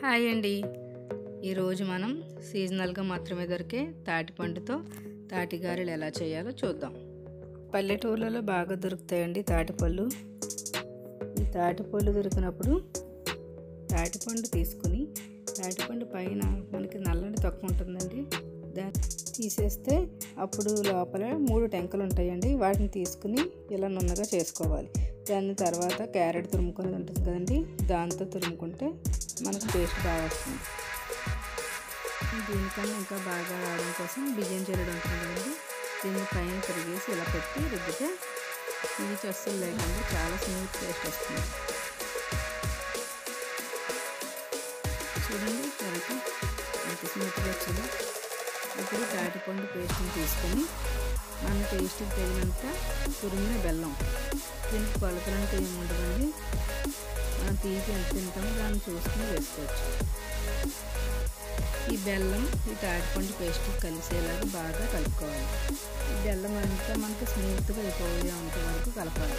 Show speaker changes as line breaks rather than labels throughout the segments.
hi అండి ఈరోజు మనం సీజనల్గా మాత్రమే దొరికే తాటిపండుతో తాటిగారెలు ఎలా చేయాలో చూద్దాం పల్లెటూర్లలో బాగా దొరుకుతాయండి తాటిపళ్ళు ఈ తాటిపళ్ళు దొరికినప్పుడు తాటిపండు తీసుకుని తాటిపండు పైన మనకి నల్లని తొక్క ఉంటుందండి దాన్ని తీసేస్తే అప్పుడు లోపల మూడు టెంకలు ఉంటాయండి వాటిని తీసుకుని ఇలా నున్నగా చేసుకోవాలి దాని తర్వాత క్యారెట్ తురుముకొని ఉంటుంది కదండి దాంతో తురుముకుంటే మనకు టేస్ట్ బాగా వస్తుంది దీనికన్నా ఇంకా బాగా రావడం కోసం బియ్యం జల్లెడ ఉంటుంది కదండి దీన్ని పైన తిరిగేసి ఇలా పెట్టి రుద్దితే పీచు అస్సలు లేకుండా చాలా స్మూత్ టేస్ట్ వస్తుంది చూడండి తర్వాత ఎంత స్మూత్గా వచ్చిందో ఇప్పుడు తాటిపండు పేస్ట్ని తీసుకొని మన టేస్ట్కి తగినంత తురిమిన బెల్లం దీనికి కొలతలంటే ఏముండదండి మనం తీసి ఎంత తింటామో దాన్ని చూసుకుని వేసుకోవచ్చు ఈ బెల్లం ఈ తాటిపండు పేస్ట్ కలిసేలాగా బాగా కలుపుకోవాలి ఈ బెల్లం అంతా మనకి స్మూత్గా అయిపోయే అంత వరకు కలపాలి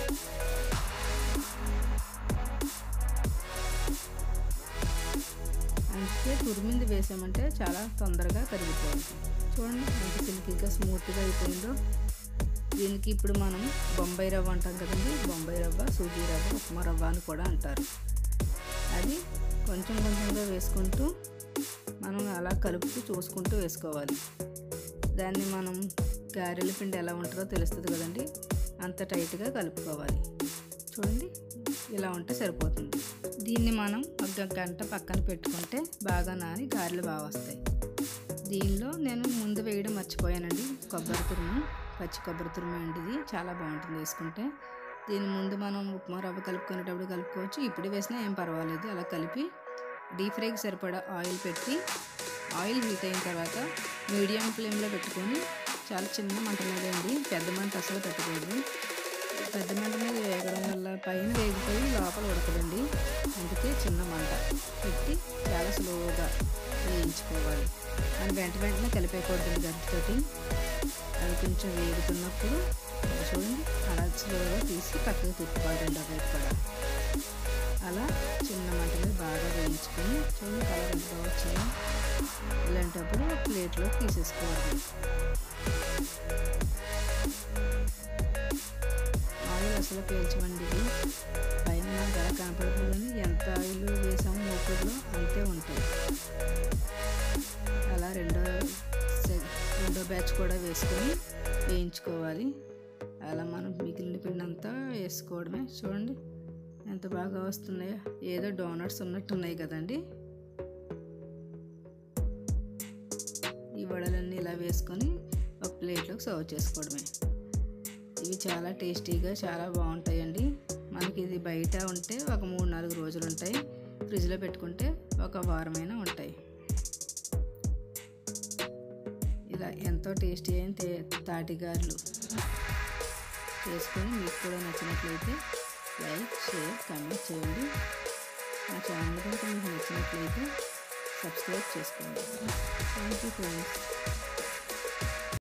అందుకే తురిమింది వేసామంటే చాలా తొందరగా కరిగిపోతుంది చూడండి ఎంత సిల్కీగా స్మూత్గా అయిపోయిందో దీనికి ఇప్పుడు మనం బొంబాయి రవ్వ అంటాం కదండి బొంబాయి రవ్వ సూజీ రవ్వ ఉప్మా రవ్వ అని కూడా అంటారు అది కొంచెం కొంచెంగా వేసుకుంటూ మనం అలా కలుపుతూ చూసుకుంటూ వేసుకోవాలి దాన్ని మనం గారెల పిండి ఎలా ఉంటుందో తెలుస్తుంది కదండి అంత టైట్గా కలుపుకోవాలి చూడండి ఇలా ఉంటే సరిపోతుంది దీన్ని మనం ఒక గంట పక్కన పెట్టుకుంటే బాగా నాని గారెలు బాగా వస్తాయి దీనిలో నేను ముందు వేయడం మర్చిపోయానండి కొబ్బరి తురుము పచ్చి కొబ్బరి తురుము అండి ఇది చాలా బాగుంటుంది వేసుకుంటే దీని ముందు మనం ఉప్మా రవ్వ కలుపుకునేటప్పుడు కలుపుకోవచ్చు ఇప్పుడు వేసినా ఏం పర్వాలేదు అలా కలిపి డీప్ ఫ్రైకి సరిపడా ఆయిల్ పెట్టి ఆయిల్ హీట్ అయిన తర్వాత మీడియం ఫ్లేమ్లో పెట్టుకొని చాలా చిన్న మంట మీద అండి పెద్ద మంట అసలు పెట్టకూడదు పెద్ద మంట మీద వేగడం వల్ల పైన వేగిపోయి లోపల ఉడకదండి అందుకే చిన్న మంట పెట్టి చాలా స్లోగా వేయించుకోవాలి అని వెంట వెంటనే కలిపేయకూడదు గరిటతోటి అది కొంచెం వేగుతున్నప్పుడు చూడండి అలా స్లోగా తీసి పక్కకు తిప్పుకోవాలండి అవి కూడా అలా చిన్న మంట మీద బాగా వేయించుకొని చూడండి కలర్ ఎంత బాగా వచ్చిందో ఇలాంటప్పుడు ప్లేట్లో తీసేసుకోవాలి ఆయిల్ అసలు పీల్చమండి ఇది పైన మనకు ఎలా కనపడుతుంది కానీ ఎంత ఆయిల్ వేసాము మూకుడులో అంతే ఉంటాయి అలా రెండో రెండో బ్యాచ్ కూడా వేసుకొని వేయించుకోవాలి అలా మనం మిగిలిన పిండి అంతా వేసుకోవడమే చూడండి ఎంత బాగా వస్తున్నాయో ఏదో డోనట్స్ ఉన్నట్టున్నాయి కదండి ఈ వడలన్నీ ఇలా వేసుకొని ఒక ప్లేట్లోకి సర్వ్ చేసుకోవడమే ఇవి చాలా టేస్టీగా చాలా బాగుంటాయండి మనకి ఇది బయట ఉంటే ఒక మూడు నాలుగు రోజులు ఉంటాయి ఫ్రిడ్జ్లో పెట్టుకుంటే ఒక వారమైనా ఉంటాయి ఇలా ఎంతో టేస్టీ అయిన తే తాటిగారులు చేసుకొని మీకు కూడా నచ్చినట్లయితే లైక్ షేర్ కామెంట్ చేయండి మా ఛానల్ కనుక మీకు నచ్చినట్లయితే సబ్స్క్రైబ్ చేసుకోండి థ్యాంక్ యూ ఫ్రెండ్స్